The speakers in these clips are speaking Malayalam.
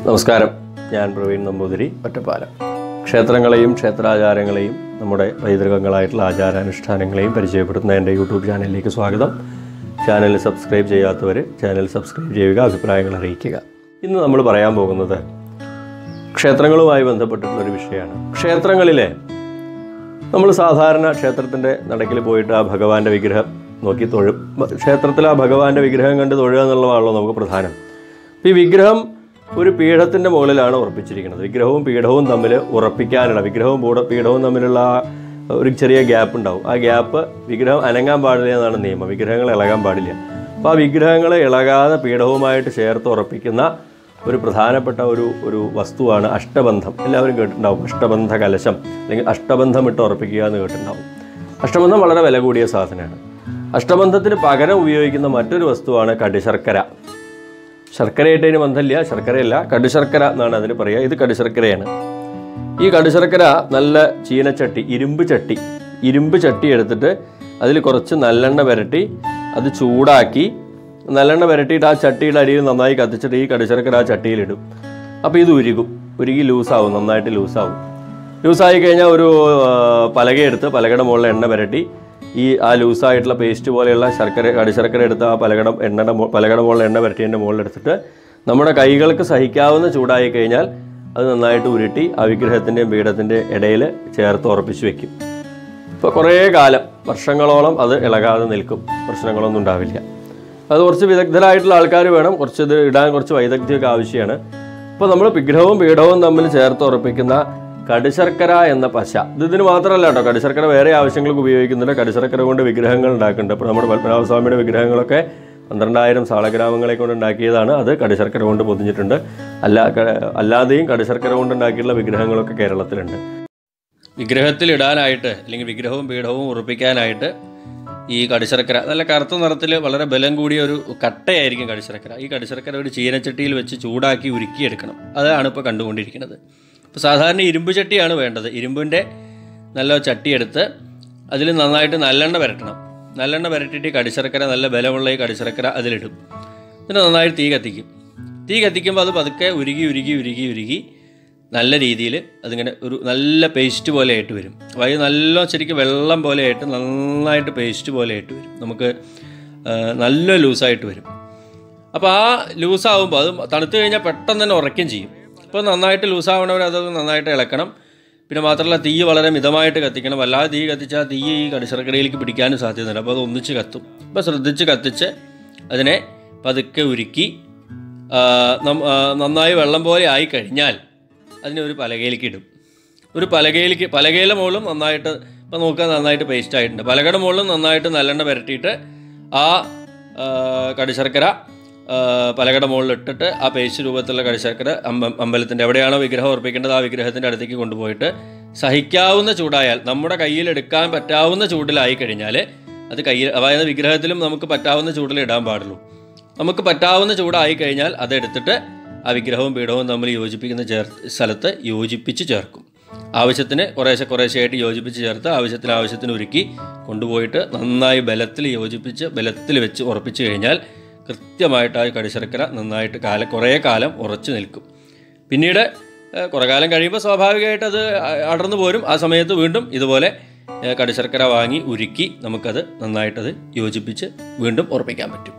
നമസ്കാരം ഞാൻ പ്രവീൺ നമ്പൂതിരി ഒറ്റപ്പാലം ക്ഷേത്രങ്ങളെയും ക്ഷേത്രാചാരങ്ങളെയും നമ്മുടെ പൈതൃകങ്ങളായിട്ടുള്ള ആചാരാനുഷ്ഠാനങ്ങളെയും പരിചയപ്പെടുത്തുന്ന എൻ്റെ യൂട്യൂബ് ചാനലിലേക്ക് സ്വാഗതം ചാനൽ സബ്സ്ക്രൈബ് ചെയ്യാത്തവർ ചാനൽ സബ്സ്ക്രൈബ് ചെയ്യുക അഭിപ്രായങ്ങൾ അറിയിക്കുക ഇന്ന് നമ്മൾ പറയാൻ പോകുന്നത് ക്ഷേത്രങ്ങളുമായി ബന്ധപ്പെട്ടിട്ടുള്ള ഒരു വിഷയമാണ് ക്ഷേത്രങ്ങളിലെ നമ്മൾ സാധാരണ ക്ഷേത്രത്തിൻ്റെ നടക്കിൽ പോയിട്ട് ആ ഭഗവാന്റെ വിഗ്രഹം നോക്കി തൊഴും ക്ഷേത്രത്തിൽ ആ ഭഗവാന്റെ വിഗ്രഹം കണ്ട് തൊഴുക എന്നുള്ളതാണല്ലോ നമുക്ക് പ്രധാനം അപ്പോൾ ഈ വിഗ്രഹം ഒരു പീഠത്തിൻ്റെ മുകളിലാണ് ഉറപ്പിച്ചിരിക്കുന്നത് വിഗ്രഹവും പീഠവും തമ്മിൽ ഉറപ്പിക്കാനുള്ള വിഗ്രഹവും പൂട- പീഠവും തമ്മിലുള്ള ആ ഒരു ചെറിയ ഗ്യാപ്പ് ഉണ്ടാവും ആ ഗ്യാപ്പ് വിഗ്രഹം അനങ്ങാൻ പാടില്ല എന്നാണ് നിയമം വിഗ്രഹങ്ങൾ ഇളകാൻ പാടില്ല അപ്പോൾ ആ വിഗ്രഹങ്ങൾ ഇളകാതെ പീഠവുമായിട്ട് ചേർത്ത് ഉറപ്പിക്കുന്ന ഒരു പ്രധാനപ്പെട്ട ഒരു ഒരു വസ്തുവാണ് അഷ്ടബന്ധം എല്ലാവരും കേട്ടിട്ടുണ്ടാവും അഷ്ടബന്ധ കലശം അല്ലെങ്കിൽ അഷ്ടബന്ധം ഇട്ട് ഉറപ്പിക്കുക എന്ന് കേട്ടിട്ടുണ്ടാവും അഷ്ടബന്ധം വളരെ വില കൂടിയ സാധനമാണ് അഷ്ടബന്ധത്തിന് പകരം ഉപയോഗിക്കുന്ന മറ്റൊരു വസ്തുവാണ് കടിശർക്കര ശർക്കരയായിട്ടതിന് ബന്ധമില്ല ശർക്കരയല്ല കടുശർക്കര എന്നാണ് അതിന് പറയുക ഇത് കടുശർക്കരയാണ് ഈ കടുശർക്കര നല്ല ചീനച്ചട്ടി ഇരുമ്പ് ചട്ടി ഇരുമ്പ് ചട്ടി എടുത്തിട്ട് അതിൽ കുറച്ച് നല്ലെണ്ണ പുരട്ടി അത് ചൂടാക്കി നല്ലെണ്ണ പുരട്ടിയിട്ട് ആ ചട്ടിയുടെ അരിയിൽ നന്നായി കത്തിച്ചിട്ട് ഈ കടുശർക്കര ആ ചട്ടിയിലിടും അപ്പോൾ ഇത് ഉരുകും ഉരുകി ലൂസാവും നന്നായിട്ട് ലൂസാവും ലൂസായി കഴിഞ്ഞാൽ ഒരു ആ, പലകയെടുത്ത് പലകയുടെ മുകളിൽ എണ്ണ പുരട്ടി ഈ ആ ലൂസായിട്ടുള്ള പേസ്റ്റ് പോലെയുള്ള ശർക്കര കടിശർക്കര എടുത്ത് ആ പലകട എണ്ണയുടെ മു- പലകയുടെ മുകളിൽ എണ്ണ പുരട്ടിയതിൻ്റെ മുകളിൽ എടുത്തിട്ട് നമ്മുടെ കൈകൾക്ക് സഹിക്കാവുന്ന ചൂടായി കഴിഞ്ഞാൽ അത് നന്നായിട്ട് ഉരുട്ടി ആ വിഗ്രഹത്തിൻ്റെയും പീഠത്തിൻ്റെ ഇടയിൽ ചേർത്ത് ഉറപ്പിച്ച് വെക്കും ഇപ്പോൾ കുറേ കാലം വർഷങ്ങളോളം അത് ഇളകാതെ നിൽക്കും പ്രശ്നങ്ങളൊന്നും ഉണ്ടാവില്ല അത് കുറച്ച് വിദഗ്ധരായിട്ടുള്ള ആൾക്കാർ വേണം കുറച്ച് ഇത് ഇടാൻ കുറച്ച് വൈദഗ്ധ്യമൊക്കെ ആവശ്യമാണ് ഇപ്പോൾ നമ്മൾ വിഗ്രഹവും പീഠവും തമ്മിൽ ചേർത്ത് ഉറപ്പിക്കുന്ന കടുശർക്കര എന്ന പശ ഇത് ഇതിന് മാത്രമല്ല കേട്ടോ കടുശർക്കര വേറെ ആവശ്യങ്ങൾക്ക് ഉപയോഗിക്കുന്നുണ്ട് കടുശർക്കര കൊണ്ട് വിഗ്രഹങ്ങൾ ഉണ്ടാക്കുന്നുണ്ട് അപ്പോൾ നമ്മുടെ പത്മനാഭസ്വാമിയുടെ വിഗ്രഹങ്ങളൊക്കെ പന്ത്രണ്ടായിരം സാളഗ്രാമങ്ങളെ കൊണ്ട് ഉണ്ടാക്കിയതാണ് അത് കടുശർക്കര കൊണ്ട് പൊതിഞ്ഞിട്ടുണ്ട് അല്ല ക- അല്ലാതെയും കടുശർക്കര കൊണ്ട് ഉണ്ടാക്കിയിട്ടുള്ള വിഗ്രഹങ്ങളൊക്കെ കേരളത്തിലുണ്ട് വിഗ്രഹത്തിൽ ഇടാനായിട്ട് അല്ലെങ്കിൽ വിഗ്രഹവും പീഠവും ഉറപ്പിക്കാനായിട്ട് ഈ കടിശർക്കര നല്ല കറുത്ത നിറത്തിൽ വളരെ ബലം കൂടിയ ഒരു കട്ടയായിരിക്കും കടിശർക്കര ഈ കടിശർക്കര ഒരു ചീനച്ചട്ടിയിൽ വെച്ച് ചൂടാക്കി ഉരുക്കിയെടുക്കണം അതാണ് ഇപ്പോൾ കണ്ടുകൊണ്ടിരിക്കുന്നത് ഇപ്പോൾ സാധാരണ ഇരുമ്പ് ചട്ടിയാണ് വേണ്ടത് ഇരുമ്പിൻ്റെ നല്ല ചട്ടി എടുത്ത് അതിൽ നന്നായിട്ട് നല്ലെണ്ണ പുരട്ടണം നല്ലെണ്ണ പുരട്ടിയിട്ട് ഈ കടിശർക്കര നല്ല ബലമുള്ള ഈ കടിശർക്കര അതിലിടും എന്നിട്ട് നന്നായിട്ട് തീ കത്തിക്കും തീ കത്തിക്കുമ്പോൾ അത് പതുക്കെ ഉരുകി ഉരുകി ഉരുകി ഉരുകി നല്ല രീതിയിൽ അതിങ്ങനെ ഒരു നല്ല പേസ്റ്റ് പോലെ ആയിട്ട് വരും അപ്പോൾ അത് നല്ല ശരിക്കും വെള്ളം പോലെ ആയിട്ട് നന്നായിട്ട് പേസ്റ്റ് പോലെ ആയിട്ട് വരും നമുക്ക് ആ, നല്ല ലൂസായിട്ട് വരും അപ്പോൾ ആ ലൂസാകുമ്പോൾ അത് തണുത്ത് കഴിഞ്ഞാൽ പെട്ടെന്ന് തന്നെ ഉറയ്ക്കുകയും ചെയ്യും അപ്പോൾ നന്നായിട്ട് ലൂസാവണവർ അത് നന്നായിട്ട് ഇളക്കണം പിന്നെ മാത്രമല്ല തീ വളരെ മിതമായിട്ട് കത്തിക്കണം അല്ലാതെ തീ കത്തിച്ചാൽ തീ ഈ കടിശർക്കരയിലേക്ക് പിടിക്കാനും സാധ്യതയുണ്ട് അപ്പോൾ അത് ഒന്നിച്ച് കത്തും അപ്പോൾ ശ്രദ്ധിച്ച് കത്തിച്ച് അതിനെ പതുക്കെ ഉരുക്കി ആ, നം- ആ, നന്നായി വെള്ളം പോലെ ആയി കഴിഞ്ഞാൽ അതിനെ ഒരു പലകയിലേക്ക് ഇടും ഒരു പലകയിലേക്ക് പലകയിലെ മുകളിലും നന്നായിട്ട് ഇപ്പം നോക്കാൻ നന്നായിട്ട് പേസ്റ്റ് ആയിട്ടുണ്ട് പലകയുടെ മുകളിലും നന്നായിട്ട് നല്ലെണ്ണ പുരട്ടിയിട്ട് ആ ആ, കടിശർക്കര ആ, പലകയുടെ മുകളിൽ ഇട്ടിട്ട് ആ പേസ്റ്റ് രൂപത്തിലുള്ള കടിശർക്കര അമ്പ അമ്പലത്തിൻ്റെ എവിടെയാണോ വിഗ്രഹം ഉറപ്പിക്കേണ്ടത് ആ വിഗ്രഹത്തിൻ്റെ അടുത്തേക്ക് കൊണ്ടുപോയിട്ട് സഹിക്കാവുന്ന ചൂടായാൽ നമ്മുടെ കയ്യിൽ എടുക്കാൻ പറ്റാവുന്ന ചൂടിലായി കഴിഞ്ഞാൽ അത് കയ്യിൽ അതായത് വിഗ്രഹത്തിലും നമുക്ക് പറ്റാവുന്ന ചൂടിൽ ഇടാൻ പാടുള്ളൂ നമുക്ക് പറ്റാവുന്ന ചൂടായി കഴിഞ്ഞാൽ അതെടുത്തിട്ട് ആ വിഗ്രഹവും പീഠവും തമ്മിൽ യോജിപ്പിക്കുന്ന ചേർ സ്ഥലത്ത് യോജിപ്പിച്ച് ചേർക്കും ആവശ്യത്തിന് കുറേശ്ശെ കുറേശ്ശെയായിട്ട് യോജിപ്പിച്ച് ചേർത്ത് ആവശ്യത്തിന് ആവശ്യത്തിന് ഒരുക്കി കൊണ്ടുപോയിട്ട് നന്നായി ബലത്തിൽ യോജിപ്പിച്ച് ബലത്തിൽ വെച്ച് ഉറപ്പിച്ച് കഴിഞ്ഞാൽ കൃത്യമായിട്ട് ആ കടിശർക്കര നന്നായിട്ട് കാലം കുറേ കാലം ഉറച്ചു നിൽക്കും പിന്നീട് ഏഹ്, കുറേ കാലം കഴിയുമ്പോൾ സ്വാഭാവികമായിട്ട് അത് അ- അടർന്നു പോരും ആ സമയത്ത് വീണ്ടും ഇതുപോലെ ഏഹ്, കടിശർക്കര വാങ്ങി ഉരുക്കി നമുക്കത് നന്നായിട്ടത് യോജിപ്പിച്ച് വീണ്ടും ഉറപ്പിക്കാൻ പറ്റും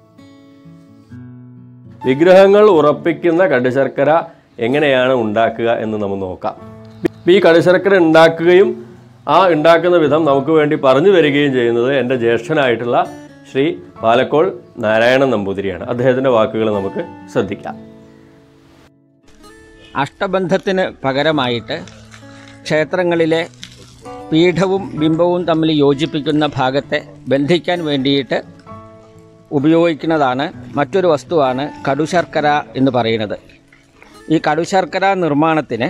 വിഗ്രഹങ്ങൾ ഉറപ്പിക്കുന്ന കടുശർക്കര എങ്ങനെയാണ് ഉണ്ടാക്കുക എന്ന് നമുക്ക് നോക്കാം ഈ കടുശർക്കര ഉണ്ടാക്കുകയും ആ ഉണ്ടാക്കുന്ന വിധം നമുക്ക് വേണ്ടി പറഞ്ഞു തരികയും ചെയ്യുന്നത് എൻ്റെ ജ്യേഷ്ഠനായിട്ടുള്ള ശ്രീ പാലക്കോൾ നാരായണൻ നമ്പൂതിരിയാണ് അദ്ദേഹത്തിൻ്റെ വാക്കുകൾ നമുക്ക് ശ്രദ്ധിക്കാം അഷ്ടബന്ധത്തിന് പകരമായിട്ട് ക്ഷേത്രങ്ങളിലെ പീഠവും ബിംബവും തമ്മിൽ യോജിപ്പിക്കുന്ന ഭാഗത്തെ ബന്ധിക്കാൻ വേണ്ടിയിട്ട് ഉപയോഗിക്കുന്നതാണ് മറ്റൊരു വസ്തുവാണ് കടുശർക്കര എന്ന് പറയുന്നത് ഈ കടുശർക്കര നിർമ്മാണത്തിന്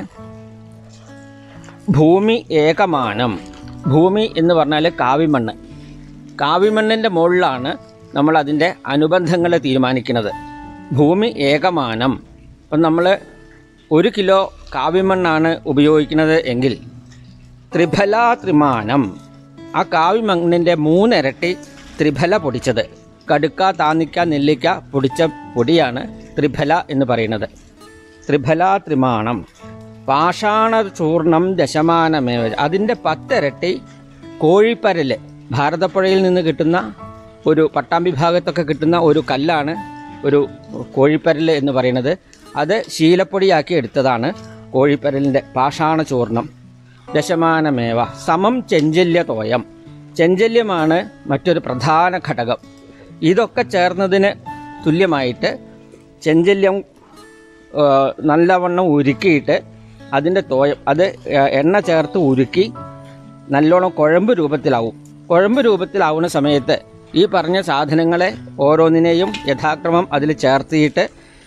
ഭൂമി ഏകമാനം ഭൂമി എന്ന് പറഞ്ഞാൽ കാവിമണ്ണ് കാവിമണ്ണിൻ്റെ മുകളിലാണ് നമ്മൾ അതിൻ്റെ അനുബന്ധങ്ങൾ തീരുമാനിക്കുന്നത് ഭൂമി ഏകമാനം ഇപ്പം നമ്മൾ ഒരു കിലോ കാവിമണ്ണാണ് ഉപയോഗിക്കുന്നത് എങ്കിൽ ത്രിഫല ത്രിമാനം ആ കാവിമണ്ണിൻ്റെ മൂന്നിരട്ടി ത്രിഫല പൊടിച്ചത് കടുക്ക താന്നിക്ക നെല്ലിക്ക പൊടിച്ച പൊടിയാണ് ത്രിഫല എന്ന് പറയുന്നത് ത്രിഫലാ ത്രിമാണം പാഷാണചൂർണം ദശമാനമേവ അതിൻ്റെ പത്തിരട്ടി കോഴിപ്പരല് ഭാരതപ്പുഴയിൽ നിന്ന് കിട്ടുന്ന ഒരു പട്ടാമ്പി ഭാഗത്തൊക്കെ കിട്ടുന്ന ഒരു കല്ലാണ് ഒരു കോഴിപ്പരല് എന്ന് പറയുന്നത് അത് ശീലപ്പൊടിയാക്കി എടുത്തതാണ് കോഴിപ്പരലിൻ്റെ പാഷാണചൂർണം ദശമാനമേവ സമം ചെഞ്ചല്യ തോയം ചെഞ്ചല്യമാണ് മറ്റൊരു പ്രധാന ഘടകം ഇതൊക്കെ ചേർന്നതിന് തുല്യമായിട്ട് ചെഞ്ചല്യം ആ, നല്ലവണ്ണം ഉരുക്കിയിട്ട് അതിൻ്റെ തോയം അത് എണ്ണ ചേർത്ത് ഉരുക്കി നല്ലോണം കുഴമ്പ് രൂപത്തിലാവും കുഴമ്പ് രൂപത്തിലാവുന്ന സമയത്ത് ഈ പറഞ്ഞ സാധനങ്ങളെ ഓരോന്നിനെയും യഥാക്രമം അതിൽ ചേർത്തിയിട്ട്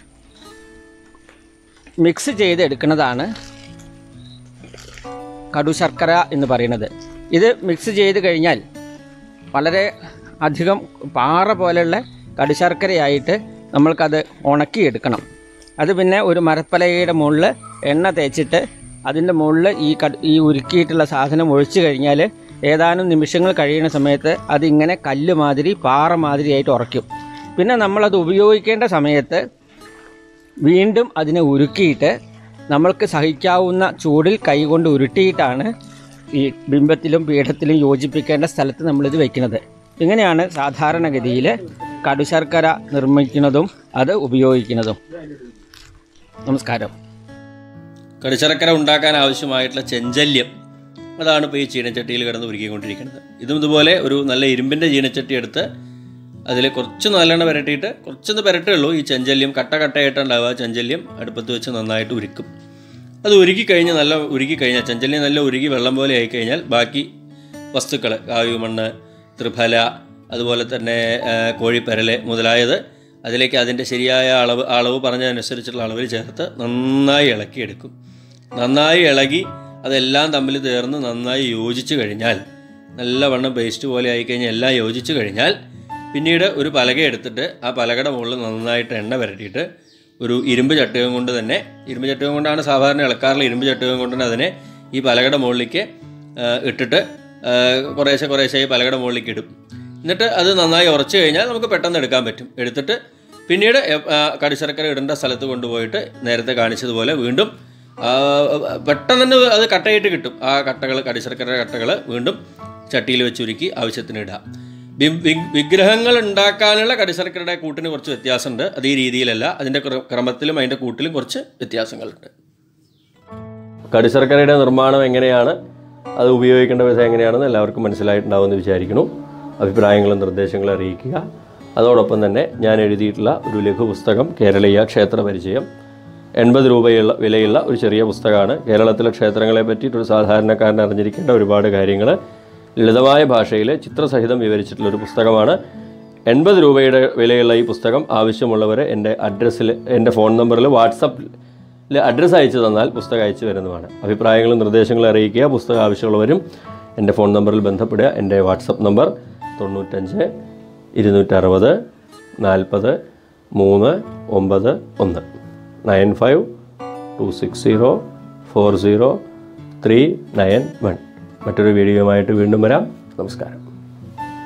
മിക്സ് ചെയ്ത് എടുക്കുന്നതാണ് കടുശർക്കര എന്ന് പറയുന്നത് ഇത് മിക്സ് ചെയ്ത് കഴിഞ്ഞാൽ വളരെ അധികം പാറ പോലെയുള്ള കടുശർക്കരയായിട്ട് നമ്മൾക്കത് ഉണക്കിയെടുക്കണം അത് പിന്നെ ഒരു മരപ്പലകയുടെ മുകളിൽ എണ്ണ തേച്ചിട്ട് അതിൻ്റെ മുകളിൽ ഈ കട് ഈ ഉരുക്കിയിട്ടുള്ള സാധനം ഒഴിച്ചു കഴിഞ്ഞാൽ ഏതാനും നിമിഷങ്ങൾ കഴിയുന്ന സമയത്ത് അതിങ്ങനെ കല്ല് മാതിരി പാറ മാതിരിയായിട്ട് ഉറയ്ക്കും പിന്നെ നമ്മളത് ഉപയോഗിക്കേണ്ട സമയത്ത് വീണ്ടും അതിനെ ഉരുക്കിയിട്ട് നമ്മൾക്ക് സഹിക്കാവുന്ന ചൂടിൽ കൈകൊണ്ട് ഉരുട്ടിയിട്ടാണ് ഈ ബിംബത്തിലും പീഠത്തിലും യോജിപ്പിക്കേണ്ട സ്ഥലത്ത് നമ്മളിത് വയ്ക്കുന്നത് ഇങ്ങനെയാണ് സാധാരണഗതിയിൽ കടുശർക്കര നിർമ്മിക്കുന്നതും അത് ഉപയോഗിക്കുന്നതും നമസ്കാരം കടിച്ചറക്കര ഉണ്ടാക്കാൻ ആവശ്യമായിട്ടുള്ള ചെഞ്ചല്യം അതാണ് ഇപ്പോൾ ഈ ചീനച്ചട്ടിയിൽ കിടന്ന് ഉരുക്കിക്കൊണ്ടിരിക്കുന്നത് ഇതും ഇതുപോലെ ഒരു നല്ല ഇരുമ്പിൻ്റെ ചീനച്ചട്ടി എടുത്ത് അതിൽ കുറച്ച് നല്ലെണ്ണ പുരട്ടിയിട്ട് കുറച്ചൊന്ന് പുരട്ടേ ഉള്ളൂ ഈ ചെഞ്ചല്യം കട്ട കട്ടയായിട്ടുണ്ടാവുക ചെഞ്ചല്യം അടുപ്പത്ത് വെച്ച് നന്നായിട്ട് ഉരുക്കും അത് ഉരുക്കി കഴിഞ്ഞ് നല്ല ഉരുക്കി കഴിഞ്ഞാൽ ചെഞ്ചല്യം നല്ല ഉരുക്കി വെള്ളം പോലെ ആയി കഴിഞ്ഞാൽ ബാക്കി വസ്തുക്കൾ കാവ്യ മണ്ണ് ത്രിഫല അതുപോലെ തന്നെ ആ, കോഴിപ്പരല് മുതലായത് അതിലേക്ക് അതിൻ്റെ ശരിയായ അളവ് അളവ് പറഞ്ഞതനുസരിച്ചുള്ള അളവിൽ ചേർത്ത് നന്നായി ഇളക്കിയെടുക്കും നന്നായി ഇളകി അതെല്ലാം തമ്മിൽ ചേർന്ന് നന്നായി യോജിച്ച് കഴിഞ്ഞാൽ നല്ലവണ്ണം പേസ്റ്റ് പോലെ ആയിക്കഴിഞ്ഞാൽ എല്ലാം യോജിച്ച് കഴിഞ്ഞാൽ പിന്നീട് ഒരു പലക എടുത്തിട്ട് ആ പലകയുടെ മുകളിൽ നന്നായിട്ട് എണ്ണ പുരട്ടിയിട്ട് ഒരു ഇരുമ്പ് ചട്ടുകം കൊണ്ട് തന്നെ ഇരുമ്പ് ചട്ടുകം കൊണ്ടാണ് സാധാരണ ഇളക്കാറുള്ള ഇരുമ്പ് ചട്ടുകം കൊണ്ട് തന്നെ അതിനെ ഈ പലകയുടെ മുകളിലേക്ക് ആ, ഇട്ടിട്ട് ആ, കുറേശ്ശെ കുറേശ്ശെ ഈ പലകയുടെ മുകളിലേക്ക് ഇടും എന്നിട്ട് അത് നന്നായി ഉറച്ചു കഴിഞ്ഞാൽ നമുക്ക് പെട്ടെന്ന് എടുക്കാൻ പറ്റും എടുത്തിട്ട് പിന്നീട് എ- ആ, കടിശർക്കര ഇടേണ്ട സ്ഥലത്ത് കൊണ്ടുപോയിട്ട് നേരത്തെ കാണിച്ചതുപോലെ വീണ്ടും ആ, പെട്ടെന്ന് തന്നെ അത് കട്ടയിട്ട് കിട്ടും ആ കട്ടകൾ കടിശർക്കര കട്ടകൾ വീണ്ടും ചട്ടിയിൽ വെച്ചുരുക്കി ആവശ്യത്തിന് ഇടാം ബി- വി- വിഗ്രഹങ്ങൾ ഉണ്ടാക്കാനുള്ള കടിശർക്കരയുടെ കൂട്ടിന് കുറച്ച് വ്യത്യാസമുണ്ട് അത് ഈ രീതിയിലല്ല അതിൻ്റെ ക്ര- ക്രമത്തിലും അതിൻ്റെ കൂട്ടിലും കുറച്ച് വ്യത്യാസങ്ങളുണ്ട് കടിശർക്കരയുടെ നിർമ്മാണം എങ്ങനെയാണ് അത് ഉപയോഗിക്കേണ്ട വിധം എങ്ങനെയാണെന്ന് എല്ലാവർക്കും മനസ്സിലായിട്ടുണ്ടാവുമെന്ന് വിചാരിക്കുന്നു അഭിപ്രായങ്ങളും നിർദ്ദേശങ്ങളും അറിയിക്കുക അതോടൊപ്പം തന്നെ ഞാൻ എഴുതിയിട്ടുള്ള ഒരു ലഘു പുസ്തകം കേരളീയ ക്ഷേത്ര പരിചയം എൺപത് രൂപയുള്ള വിലയുള്ള ഒരു ചെറിയ പുസ്തകമാണ് കേരളത്തിലെ ക്ഷേത്രങ്ങളെ പറ്റിയിട്ടൊരു സാധാരണക്കാരൻ അറിഞ്ഞിരിക്കേണ്ട ഒരുപാട് കാര്യങ്ങൾ ലളിതമായ ഭാഷയിൽ ചിത്രസഹിതം വിവരിച്ചിട്ടുള്ള ഒരു പുസ്തകമാണ് എൺപത് രൂപയുടെ വിലയുള്ള ഈ പുസ്തകം ആവശ്യമുള്ളവർ എൻ്റെ അഡ്രസ്സിൽ എൻ്റെ ഫോൺ നമ്പറിൽ വാട്സപ്പിൽ അഡ്രസ്സ് അയച്ചു തന്നാൽ പുസ്തകം അയച്ചു വരുന്നതാണ് അഭിപ്രായങ്ങളും നിർദ്ദേശങ്ങളും അറിയിക്കുക പുസ്തകം ആവശ്യമുള്ളവരും എൻ്റെ ഫോൺ നമ്പറിൽ ബന്ധപ്പെടുക എൻ്റെ വാട്സപ്പ് നമ്പർ തൊണ്ണൂറ്റഞ്ച് ഇരുന്നൂറ്ററുപത് നാൽപ്പത് മൂന്ന് ഒമ്പത് ഒന്ന് nine five two six zero four zero three nine one മറ്റൊരു വീഡിയോയുമായിട്ട് വീണ്ടും വരാം നമസ്കാരം